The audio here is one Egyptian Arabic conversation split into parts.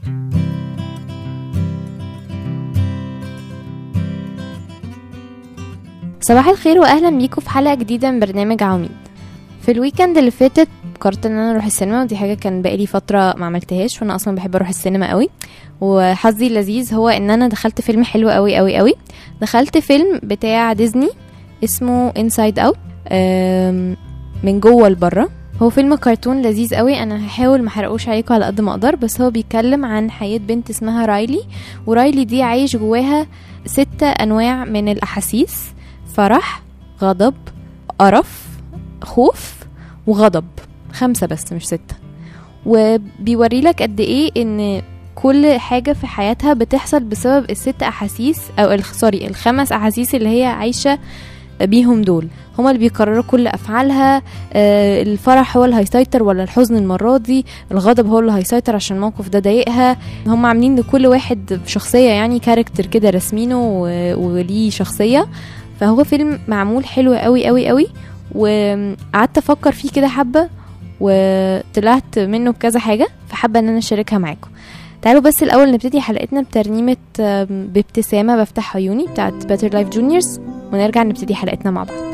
صباح الخير واهلا بيكم في حلقه جديده من برنامج عواميد في الويكند اللي فاتت قررت ان انا اروح السينما ودي حاجه كان بقالي فتره ما عملتهاش وانا اصلا بحب اروح السينما قوي وحظي اللذيذ هو ان انا دخلت فيلم حلو قوي قوي قوي دخلت فيلم بتاع ديزني اسمه انسايد اوت من جوه لبره هو فيلم كرتون لذيذ قوي انا هحاول ما احرقوش عليكم على قد ما اقدر بس هو بيتكلم عن حياه بنت اسمها رايلي ورايلي دي عايش جواها ستة انواع من الاحاسيس فرح غضب قرف خوف وغضب خمسة بس مش ستة وبيوري لك قد ايه ان كل حاجة في حياتها بتحصل بسبب الست أحاسيس أو ال- سوري الخمس أحاسيس اللي هي عايشة بيهم دول هما اللي بيقرروا كل أفعالها آه، الفرح هو اللي هيسيطر ولا الحزن المرة دي الغضب هو اللي هيسيطر عشان الموقف ده ضايقها هم عاملين لكل واحد شخصية يعني كاركتر كده رسمينه و- وليه شخصية فهو فيلم معمول حلو قوي قوي قوي وقعدت افكر فيه كده حبه وطلعت منه بكذا حاجه فحابه ان انا اشاركها معاكم تعالوا بس الاول نبتدي حلقتنا بترنيمه آم، بابتسامه بفتح عيوني بتاعت باتر لايف جونيورز ونرجع نبتدي حلقتنا مع بعض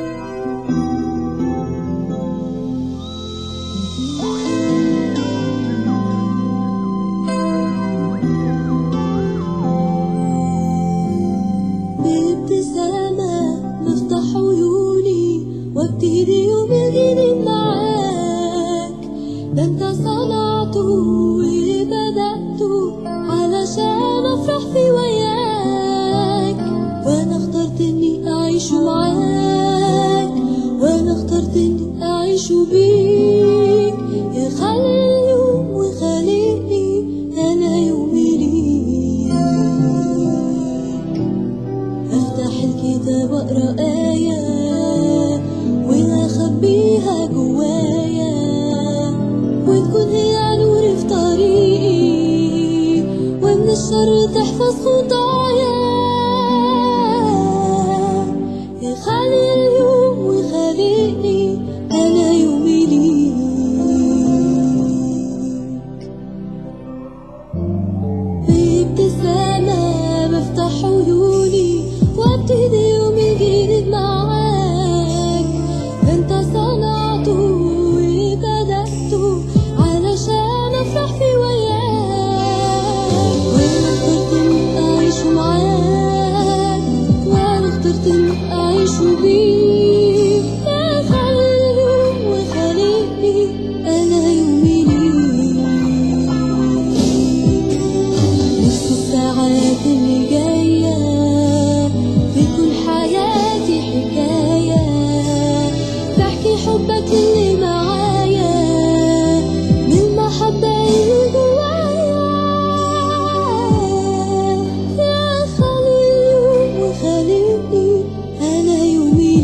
بابتسامة بفتح عيوني وابتدي يوم جديد معاك ده انت صنعته وبدأته علشان افرح في وياك وانا اخترت اني اعيش معاك وانا اخترت اني اعيش بيك يا خلي اليوم وخليني انا يومي ليك افتح الكتاب واقرا آية واخبيها جوايا وتكون هي نوري في طريقي ومن الشر تحفظ خطايا يا خالي اليوم وخليني انا يومي ليك بابتسامة بفتح عيوني وابتدي يومي جديد معاك ده انت صنعته وبدأته علشان افرح في وياك وانا اخترت اني اعيش معاك وانا اخترت اني اعيش بيك يا خلي اليوم وخليني انا يومي ليك نص الساعات اللي جاية بتكون حياتي حكاية بحكي حبك اللي معايا من المحبة اللي جوايا يا خليل وخليني أنا يومي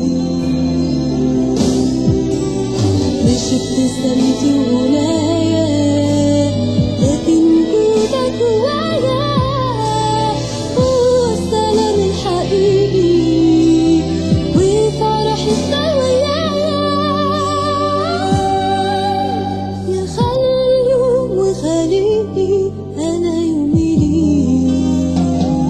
ليك مش ابتسامتي وغنايا لكن وجودك جوايا هو السلام الحقيقي وفرحي ويايا يا خلي اليوم وخليني أنا يومي ليك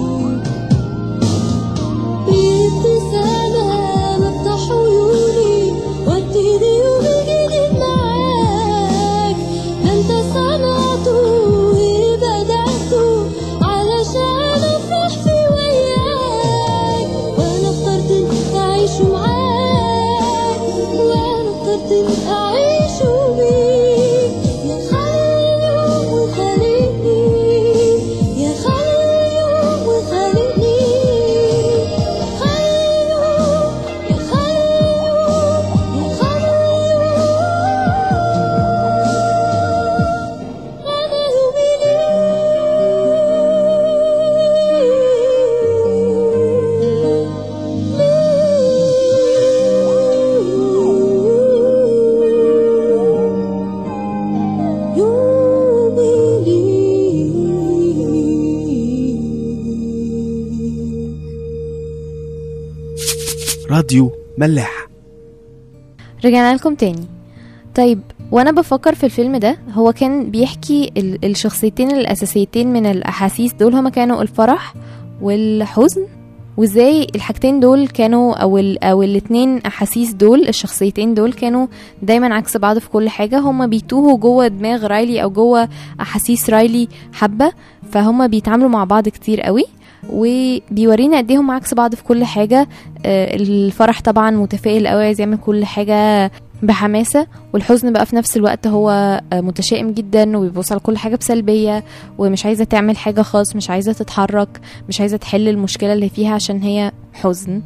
بابتسامة بفتح عيوني وابتدي يومي جديد معاك ده انت صنعته وبدأته علشان افرح في وياك وانا اخترت اني اعيش معاك وانا اخترت اني اعيش بيك يا خلي اليوم وخليني يا خلي اليوم وخليني خلي اليوم يا خلي اليوم يا خلي اليوم أنا يومي ليك يومي ليك راديو ملاح رجعنا لكم تاني طيب وانا بفكر في الفيلم ده هو كان بيحكي ال- الشخصيتين الاساسيتين من الاحاسيس دول هما كانوا الفرح والحزن وازاي الحاجتين دول كانوا او ال او الاتنين احاسيس دول الشخصيتين دول كانوا دايما عكس بعض في كل حاجه هما بيتوهوا جوه دماغ رايلي او جوه احاسيس رايلي حبه فهما بيتعاملوا مع بعض كتير قوي وبيورينا قد ايه هم عكس بعض في كل حاجه آه، الفرح طبعا متفائل قوي عايز يعمل كل حاجه بحماسه والحزن بقى في نفس الوقت هو آه، متشائم جدا وبيبص على كل حاجه بسلبيه ومش عايزه تعمل حاجه خالص مش عايزه تتحرك مش عايزه تحل المشكله اللي فيها عشان هي حزن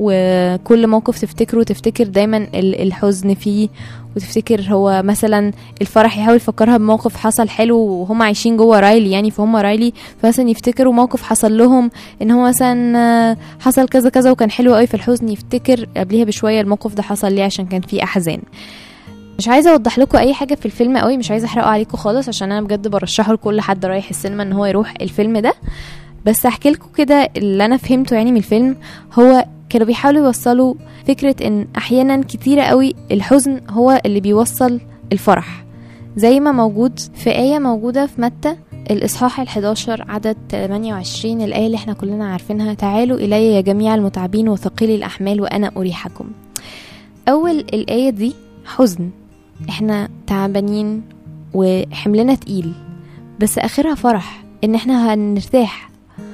وكل موقف تفتكره تفتكر دايما ال- الحزن فيه وتفتكر هو مثلا الفرح يحاول يفكرها بموقف حصل حلو وهم عايشين جوه رايلي يعني فهم رايلي فمثلا يفتكروا موقف حصل لهم ان هو مثلا آه، حصل كذا كذا وكان حلو قوي في الحزن يفتكر قبليها بشويه الموقف ده حصل ليه عشان كان فيه احزان مش عايزه اوضح لكم اي حاجه في الفيلم قوي مش عايزه احرقه عليكم خالص عشان انا بجد برشحه لكل حد رايح السينما ان هو يروح الفيلم ده بس احكي لكم كده اللي انا فهمته يعني من الفيلم هو كانوا بيحاولوا يوصلوا فكره ان احيانا كتيره قوي الحزن هو اللي بيوصل الفرح زي ما موجود في آية موجودة في متى الإصحاح ال11 عدد 28 الآية اللي احنا كلنا عارفينها تعالوا إلي يا جميع المتعبين وثقيلي الأحمال وأنا أريحكم أول الآية دي حزن احنا تعبانين وحملنا تقيل بس آخرها فرح إن احنا هنرتاح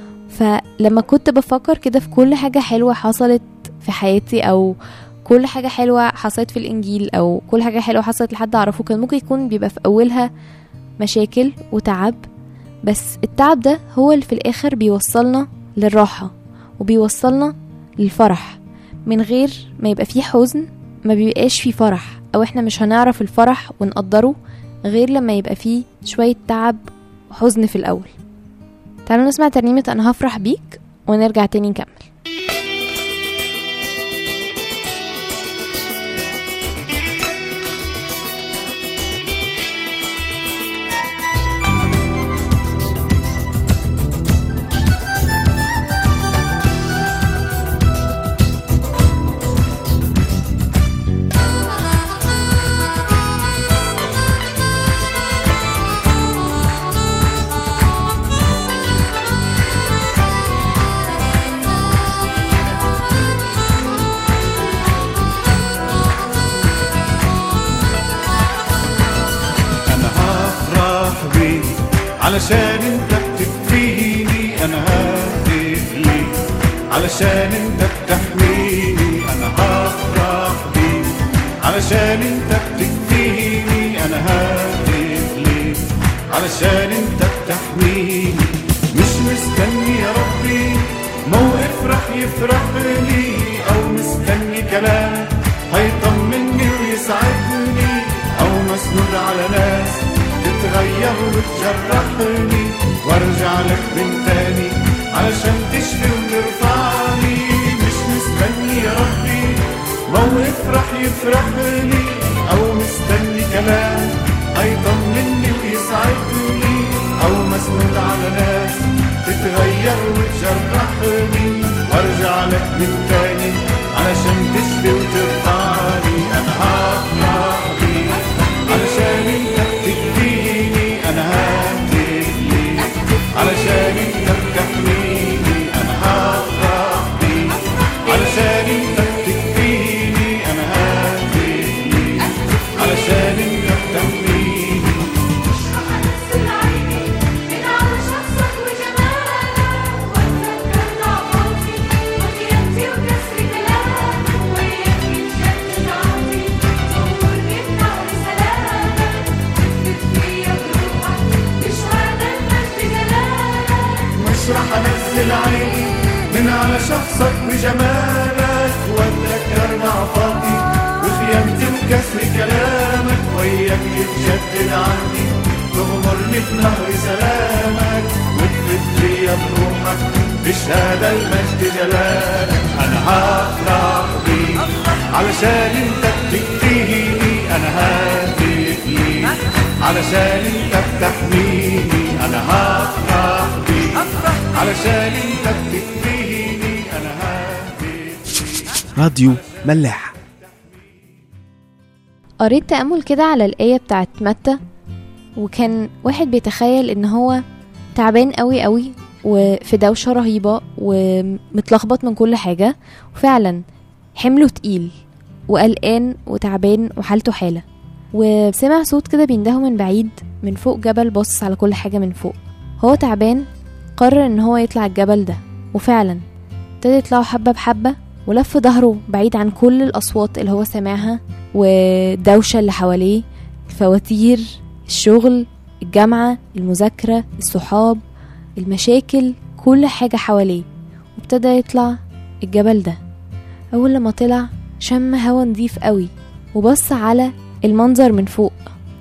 فلما كنت بفكر كده في كل حاجة حلوة حصلت في حياتي أو كل حاجة حلوة حصلت في الإنجيل أو كل حاجة حلوة حصلت لحد أعرفه كان ممكن يكون بيبقى في أولها مشاكل وتعب بس التعب ده هو اللي في الآخر بيوصلنا للراحة وبيوصلنا للفرح من غير ما يبقى فيه حزن ما بيبقاش فيه فرح أو إحنا مش هنعرف الفرح ونقدره غير لما يبقى فيه شوية تعب وحزن في الأول تعالوا نسمع ترنيمة أنا هفرح بيك ونرجع تاني نكمل انا هفرح بيك علشان انت بتكفيني انا ههتف ليك علشان انت بتحميني انا هفرح بيك علشان انت بتكفيني انا ههتف ليك علشان انت بتحميني مش مستني يا ربي موقف رح يفرح لي او مستني كلام هيطمني ويسعدني او مسنود على ناس تتغير وتجرحني وارجع لك من تاني علشان تشفي وترفعني مش مستني يا ربي موقف رح يفرح لي او مستني كلام هيطمني ويسعدني او مسنود على ناس تتغير وتجرحني وارجع لك من تاني علشان تشفي وترفعني انا هفرح بيك علشان انت بتكفيني انا ههتف ليك علشان انت بتحميني انا هفرح بيك علشان انت بتكفيني انا ههتف ليك علشان انت بتحميني هنزل عيني من على شخصك وجمالك واتذكر ضعفاتي وخيانتي وكسر كلامك وياك يتجدد عهدي تغمرني بنهر سلامك تثبت فيا بروحك بشهادة المجد جلالك مش رح انزل عيني من على شخصك وجمالك واتذكر ضعفاتي وخيانتي وكسر كلامك وياك يتجدد عندي تغمرني في نهر سلامك وتفت فيا بروحك بشهادة المجد جلالك انا هفرح بيك علشان انت بتكفيني انا ههتف ليك علشان انت بتحميني انا هفرح بيك علشان انت بتكفيني انا ههتف راديو ملاح قريت تأمل كده على الآية بتاعت متى وكان واحد بيتخيل ان هو تعبان قوي قوي وفي دوشة رهيبة ومتلخبط من كل حاجة وفعلا حمله تقيل وقلقان وتعبان وحالته حالة وسمع صوت كده بيندهه من بعيد من فوق جبل باصص على كل حاجة من فوق هو تعبان قرر ان هو يطلع الجبل ده وفعلا ابتدى يطلعوا حبة بحبة ولف ظهره بعيد عن كل الأصوات اللي هو سامعها والدوشة اللي حواليه الفواتير الشغل الجامعة المذاكرة الصحاب المشاكل كل حاجة حواليه وابتدى يطلع الجبل ده أول لما طلع شم هوا نضيف قوي وبص على المنظر من فوق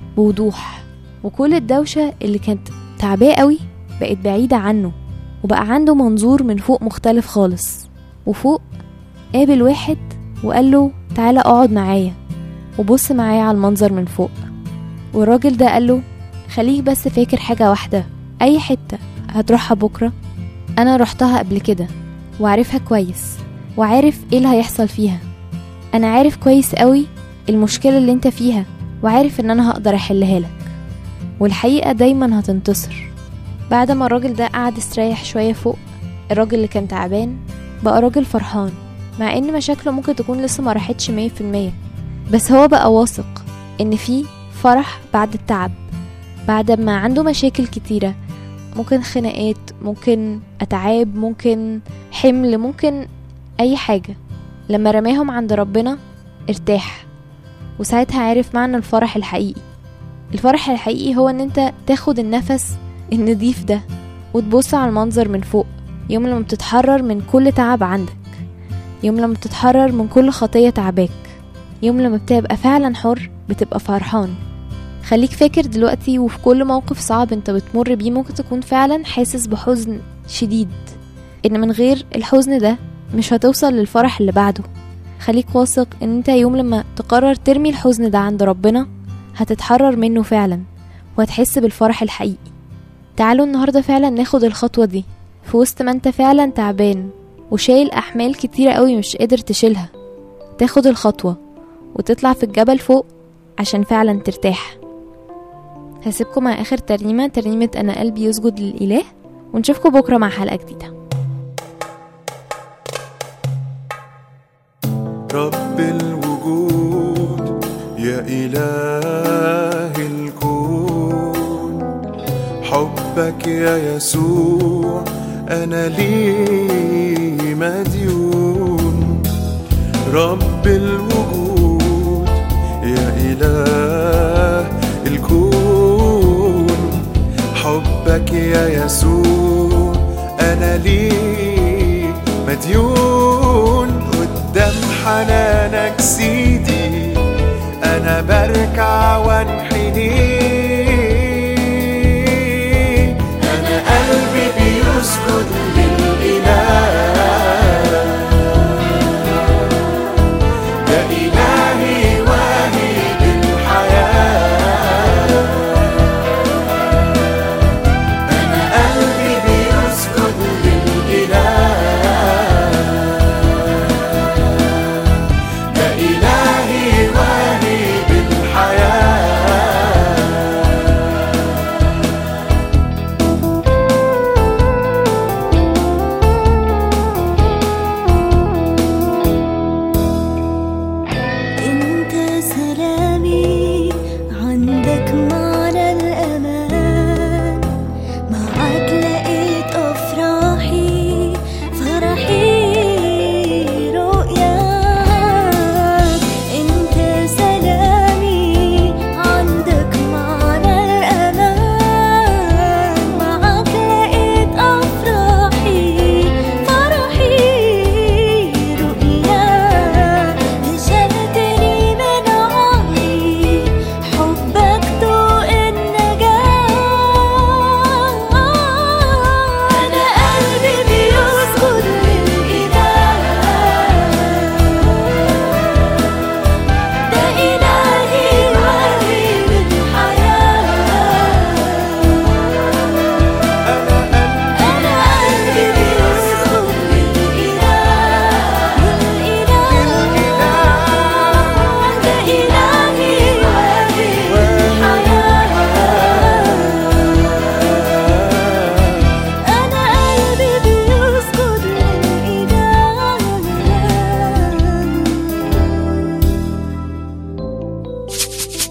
بوضوح وكل الدوشة اللي كانت تعباه قوي بقت بعيدة عنه وبقى عنده منظور من فوق مختلف خالص وفوق قابل واحد وقال له تعالى اقعد معايا وبص معايا على المنظر من فوق والراجل ده قال له خليك بس فاكر حاجة واحدة أي حتة هتروحها بكرة أنا رحتها قبل كده وعارفها كويس وعارف ايه اللي هيحصل فيها أنا عارف كويس قوي المشكلة اللي انت فيها وعارف ان أنا هقدر أحلها لك والحقيقة دايما هتنتصر بعد ما الراجل ده قعد استريح شوية فوق الراجل اللي كان تعبان بقى راجل فرحان مع ان مشاكله ممكن تكون لسه ما راحتش مية في المية بس هو بقى واثق ان في فرح بعد التعب بعد ما عنده مشاكل كتيرة ممكن خناقات ممكن أتعاب ممكن حمل ممكن أي حاجة لما رماهم عند ربنا ارتاح وساعتها عرف معنى الفرح الحقيقي الفرح الحقيقي هو ان انت تاخد النفس النضيف ده وتبص على المنظر من فوق يوم لما بتتحرر من كل تعب عندك يوم لما بتتحرر من كل خطية تعباك يوم لما بتبقى فعلا حر بتبقى فرحان خليك فاكر دلوقتي وفي كل موقف صعب انت بتمر بيه ممكن تكون فعلا حاسس بحزن شديد ان من غير الحزن ده مش هتوصل للفرح اللي بعده خليك واثق ان انت يوم لما تقرر ترمي الحزن ده عند ربنا هتتحرر منه فعلا وهتحس بالفرح الحقيقي تعالوا النهاردة فعلا ناخد الخطوة دي في وسط ما انت فعلا تعبان وشايل أحمال كتيرة قوي مش قادر تشيلها تاخد الخطوة وتطلع في الجبل فوق عشان فعلا ترتاح هسيبكم مع آخر ترنيمة ترنيمة أنا قلبي يسجد للإله ونشوفكم بكرة مع حلقة جديدة رب الوجود يا إله الكون حبك يا يسوع أنا لي مديون رب الوجود يا إله الكون حبك يا يسوع أنا لي مديون قدام حنانك سيدي أنا بركع وانحني أنا قلبي بيسجد للإله يا إلهي واهب الحياة أنا قلبي بيسجد للإله يا إلهي واهب الحياة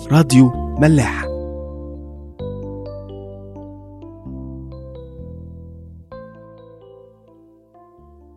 راديو ملاح